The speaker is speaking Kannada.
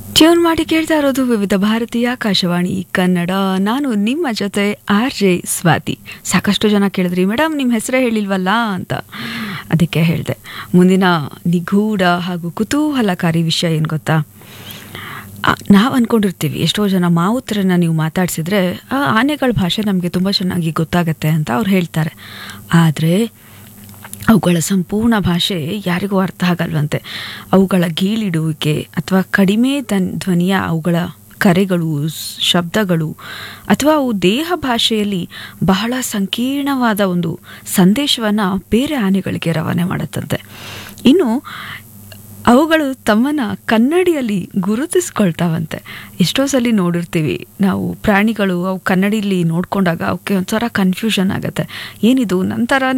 ಟ್ಯೂನ್ ಮಾಡಿ ಕೇಳ್ತಾ ಇರೋದು ವಿವಿಧ ಭಾರತೀಯ ಆಕಾಶವಾಣಿ ಕನ್ನಡ ನಾನು ನಿಮ್ಮ ಜೊತೆ ಆರ್ ಜೆ ಸ್ವಾತಿ ಸಾಕಷ್ಟು ಜನ ಕೇಳಿದ್ರಿ ಮೇಡಮ್ ನಿಮ್ಮ ಹೆಸರೇ ಹೇಳಿಲ್ವಲ್ಲ ಅಂತ ಅದಕ್ಕೆ ಹೇಳಿದೆ ಮುಂದಿನ ನಿಗೂಢ ಹಾಗೂ ಕುತೂಹಲಕಾರಿ ವಿಷಯ ಏನು ಗೊತ್ತಾ ನಾವು ಅಂದ್ಕೊಂಡಿರ್ತೀವಿ ಎಷ್ಟೋ ಜನ ಮಾವುತರನ್ನ ನೀವು ಮಾತಾಡಿಸಿದ್ರೆ ಆ ಆನೆಗಳ ಭಾಷೆ ನಮಗೆ ತುಂಬ ಚೆನ್ನಾಗಿ ಗೊತ್ತಾಗತ್ತೆ ಅಂತ ಅವ್ರು ಹೇಳ್ತಾರೆ ಆದರೆ ಅವುಗಳ ಸಂಪೂರ್ಣ ಭಾಷೆ ಯಾರಿಗೂ ಅರ್ಥ ಆಗಲ್ವಂತೆ ಅವುಗಳ ಗೀಳಿಡುವಿಕೆ ಅಥವಾ ಕಡಿಮೆ ದನ್ ಧ್ವನಿಯ ಅವುಗಳ ಕರೆಗಳು ಸ್- ಶಬ್ದಗಳು ಅಥವಾ ಅವು ದೇಹ ಭಾಷೆಯಲ್ಲಿ ಬಹಳ ಸಂಕೀರ್ಣವಾದ ಒಂದು ಸಂದೇಶವನ್ನು ಬೇರೆ ಆನೆಗಳಿಗೆ ರವಾನೆ ಮಾಡುತ್ತಂತೆ ಇನ್ನು ಅವುಗಳು ತಮ್ಮನ್ನ ಕನ್ನಡಿಯಲ್ಲಿ ಗುರುತಿಸ್ಕೊಳ್ತಾವಂತೆ ಎಷ್ಟೋ ಸಲ ನೋಡಿರ್ತೀವಿ ನಾವು ಪ್ರಾಣಿಗಳು ಅವು ಕನ್ನಡಿಲಿ ನೋಡ್ಕೊಂಡಾಗ ಅವಕ್ಕೆ ಒಂಥರ ಕನ್ಫ್ಯೂಷನ್ ಆಗುತ್ತೆ ಏನಿದು ನಂತರ